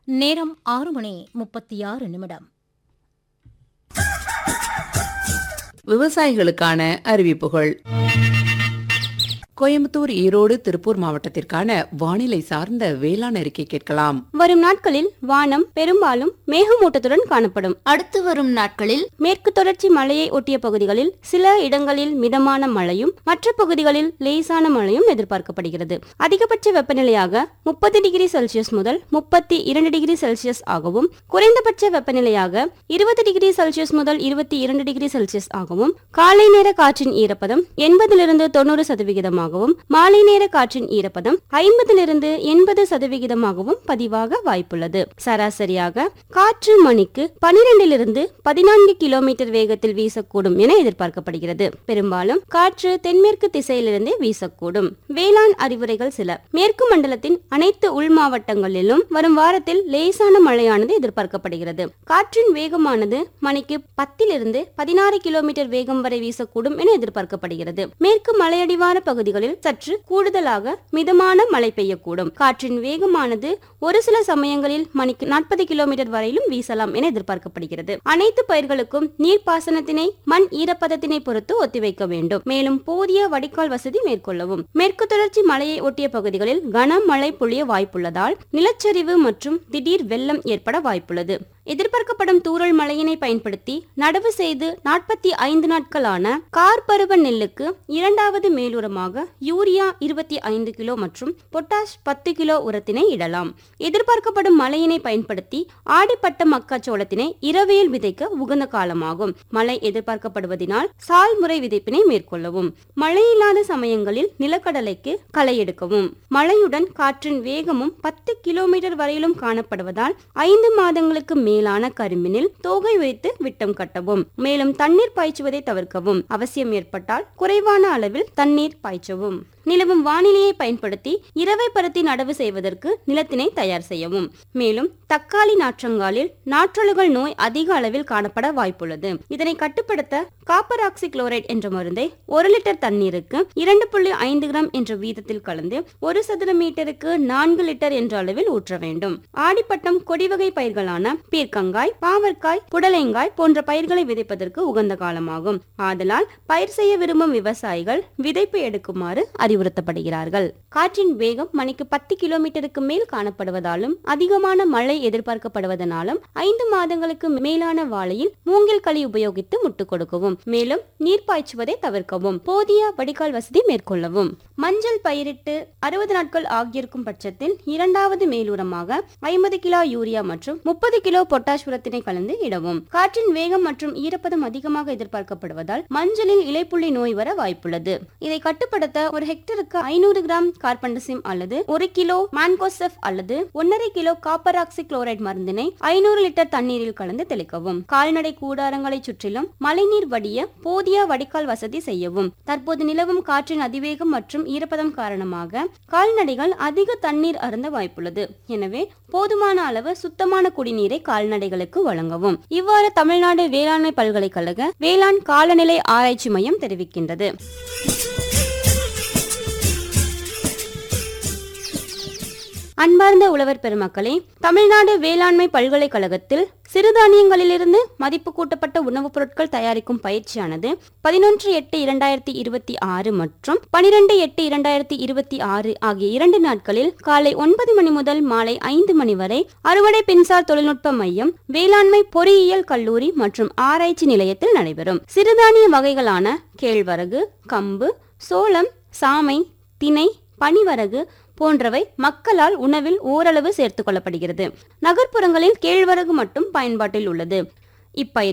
நேரம் ஆறு மணி முப்பத்தி ஆறு நிமிடம் விவசாயிகளுக்கான அறிவிப்புகள் கோயம்புத்தூர் ஈரோடு திருப்பூர் மாவட்டத்திற்கான வானிலை சார்ந்த வேளாண் அறிக்கை கேட்கலாம் வரும் நாட்களில் வானம் பெரும்பாலும் மேகமூட்டத்துடன் காணப்படும் அடுத்து வரும் நாட்களில் மேற்கு தொடர்ச்சி மலையை ஒட்டிய பகுதிகளில் சில இடங்களில் மிதமான மழையும் மற்ற பகுதிகளில் லேசான மழையும் எதிர்பார்க்கப்படுகிறது அதிகபட்ச வெப்பநிலையாக முப்பது டிகிரி செல்சியஸ் முதல் முப்பத்தி இரண்டு டிகிரி செல்சியஸ் ஆகவும் குறைந்தபட்ச வெப்பநிலையாக இருபது டிகிரி செல்சியஸ் முதல் இருபத்தி இரண்டு டிகிரி செல்சியஸ் ஆகவும் காலை நேர காற்றின் ஈரப்பதம் எண்பதிலிருந்து தொண்ணூறு சதவிகிதமாகவும் மாலை நேர காற்றின் ஈரப்பதம் ஐம்பதிலிருந்து எண்பது சதவிகிதமாகவும் பதிவாக வாய்ப்புள்ளது சராசரியாக காற்று மணிக்கு பனிரெண்டிலிருந்து பதினான்கு கிலோமீட்டர் வேகத்தில் வீசக்கூடும் என எதிர்பார்க்கப்படுகிறது பெரும்பாலும் காற்று தென்மேற்கு திசையிலிருந்தே வீசக்கூடும் வேளாண் அறிவுரைகள் சில மேற்கு மண்டலத்தின் அனைத்து உள் மாவட்டங்களிலும் வரும் வாரத்தில் லேசான மழையானது எதிர்பார்க்கப்படுகிறது காற்றின் வேகமானது மணிக்கு பத்திலிருந்து பதினாறு கிலோமீட்டர் வேகம் வரை வீசக்கூடும் என எதிர்பார்க்கப்படுகிறது மேற்கு மலையடிவார பகுதிகளில் சற்று கூடுதலாக மிதமான மழை பெய்யக்கூடும் காற்றின் வேகமானது ஒரு சில சமயங்களில் மணிக்கு நாற்பது கிலோமீட்டர் வரையிலும் வீசலாம் என எதிர்பார்க்கப்படுகிறது அனைத்து பயிர்களுக்கும் நீர்ப்பாசனத்தினை மண் ஈரப்பதத்தினை பொறுத்து ஒத்திவைக்க வேண்டும் மேலும் போதிய வடிகால் வசதி மேற்கொள்ளவும் மேற்கு தொடர்ச்சி மலையை ஒட்டிய பகுதிகளில் கனமழை பொழிய வாய்ப்புள்ளதால் நிலச்சரிவு மற்றும் திடீர் வெள்ளம் ஏற்பட வாய்ப்புள்ளது எதிர்பார்க்கப்படும் தூறல் மழையினை பயன்படுத்தி நடவு செய்து நாற்பத்தி ஐந்து நாட்களான கார் பருவ நெல்லுக்கு இரண்டாவது மேலுரமாக யூரியா இருபத்தி ஐந்து கிலோ மற்றும் பொட்டாஷ் பத்து கிலோ உரத்தினை இடலாம் எதிர்பார்க்கப்படும் மழையினை பயன்படுத்தி ஆடிப்பட்ட மக்காச்சோளத்தினை இரவையில் விதைக்க உகந்த காலமாகும் மழை எதிர்பார்க்கப்படுவதினால் சால் முறை விதைப்பினை மேற்கொள்ளவும் மழை இல்லாத சமயங்களில் நிலக்கடலைக்கு களை எடுக்கவும் மழையுடன் காற்றின் வேகமும் பத்து கிலோமீட்டர் வரையிலும் காணப்படுவதால் ஐந்து மாதங்களுக்கு மேலான கரும்பினில் தோகை வைத்து விட்டம் கட்டவும் மேலும் தண்ணீர் பாய்ச்சுவதை தவிர்க்கவும் அவசியம் ஏற்பட்டால் குறைவான அளவில் தண்ணீர் பாய்ச்சவும் நிலவும் வானிலையை பயன்படுத்தி இரவை பருத்தி நடவு செய்வதற்கு நிலத்தினை தயார் செய்யவும் மேலும் தக்காளி நாற்றங்காலில் நாற்றலுகள் நோய் அதிக அளவில் காணப்பட வாய்ப்புள்ளது இதனை கட்டுப்படுத்த காப்பர் ஆக்சி குளோரைட் என்ற மருந்தை ஒரு லிட்டர் தண்ணீருக்கு இரண்டு புள்ளி ஐந்து கிராம் என்ற வீதத்தில் கலந்து ஒரு சதுர மீட்டருக்கு நான்கு லிட்டர் என்ற அளவில் ஊற்ற வேண்டும் ஆடிப்பட்டம் கொடிவகை பயிர்களான பீர்க்கங்காய் பாவற்காய் புடலைங்காய் போன்ற பயிர்களை விதைப்பதற்கு உகந்த காலமாகும் ஆதலால் பயிர் செய்ய விரும்பும் விவசாயிகள் விதைப்பு எடுக்குமாறு அறிவுறுத்தப்படுகிறார்கள் காற்றின் வேகம் மணிக்கு பத்து கிலோமீட்டருக்கு மேல் காணப்படுவதாலும் அதிகமான மழை எதிர்பார்க்கப்படுவதனாலும் ஐந்து மாதங்களுக்கு மேலான வாழையில் மூங்கில் களி உபயோகித்து முட்டு கொடுக்கவும் மேலும் நீர் பாய்ச்சுவதை தவிர்க்கவும் போதிய வடிகால் வசதி மேற்கொள்ளவும் மஞ்சள் பயிரிட்டு அறுபது நாட்கள் ஆகியிருக்கும் பட்சத்தில் இரண்டாவது மேலுரமாக ஐம்பது கிலோ யூரியா மற்றும் முப்பது கிலோ பொட்டாஷ் உரத்தினை கலந்து இடவும் காற்றின் வேகம் மற்றும் ஈரப்பதம் அதிகமாக எதிர்பார்க்கப்படுவதால் மஞ்சளில் இலைப்புள்ளி நோய் வர வாய்ப்புள்ளது இதை கட்டுப்படுத்த ஒரு ஹெக்டருக்கு ஐநூறு கிராம் கார்பன்டசிம் அல்லது ஒரு கிலோ மான்கோசெஃப் அல்லது ஒன்னரை கிலோ காப்பர் ஆக்சி குளோரைட் மருந்தினை ஐநூறு லிட்டர் தண்ணீரில் கலந்து தெளிக்கவும் கால்நடை கூடாரங்களை சுற்றிலும் மழைநீர் வடிய போதிய வடிகால் வசதி செய்யவும் தற்போது நிலவும் காற்றின் அதிவேகம் மற்றும் ஈரப்பதம் காரணமாக கால்நடைகள் அதிக தண்ணீர் அருந்த வாய்ப்புள்ளது எனவே போதுமான அளவு சுத்தமான குடிநீரை கால்நடைகளுக்கு வழங்கவும் இவ்வாறு தமிழ்நாடு வேளாண்மை பல்கலைக்கழக வேளாண் காலநிலை ஆராய்ச்சி மையம் தெரிவிக்கின்றது அன்பார்ந்த உழவர் பெருமக்களே தமிழ்நாடு வேளாண்மை பல்கலைக்கழகத்தில் சிறுதானியங்களிலிருந்து மதிப்பு கூட்டப்பட்ட உணவுப் பொருட்கள் தயாரிக்கும் பயிற்சியானது பதினொன்று எட்டு இரண்டாயிரத்தி இருபத்தி ஆறு மற்றும் பனிரெண்டு எட்டு இரண்டாயிரத்தி இருபத்தி ஆறு ஆகிய இரண்டு நாட்களில் காலை ஒன்பது மணி முதல் மாலை ஐந்து மணி வரை அறுவடை பின்சார் தொழில்நுட்ப மையம் வேளாண்மை பொறியியல் கல்லூரி மற்றும் ஆராய்ச்சி நிலையத்தில் நடைபெறும் சிறுதானிய வகைகளான கேழ்வரகு கம்பு சோளம் சாமை திணை பனிவரகு போன்றவை மக்களால் உணவில் ஓரளவு சேர்த்துக் கொள்ளப்படுகிறது நகர்ப்புறங்களில் கேழ்வரகு மட்டும் பயன்பாட்டில் உள்ளது இப்பயிர்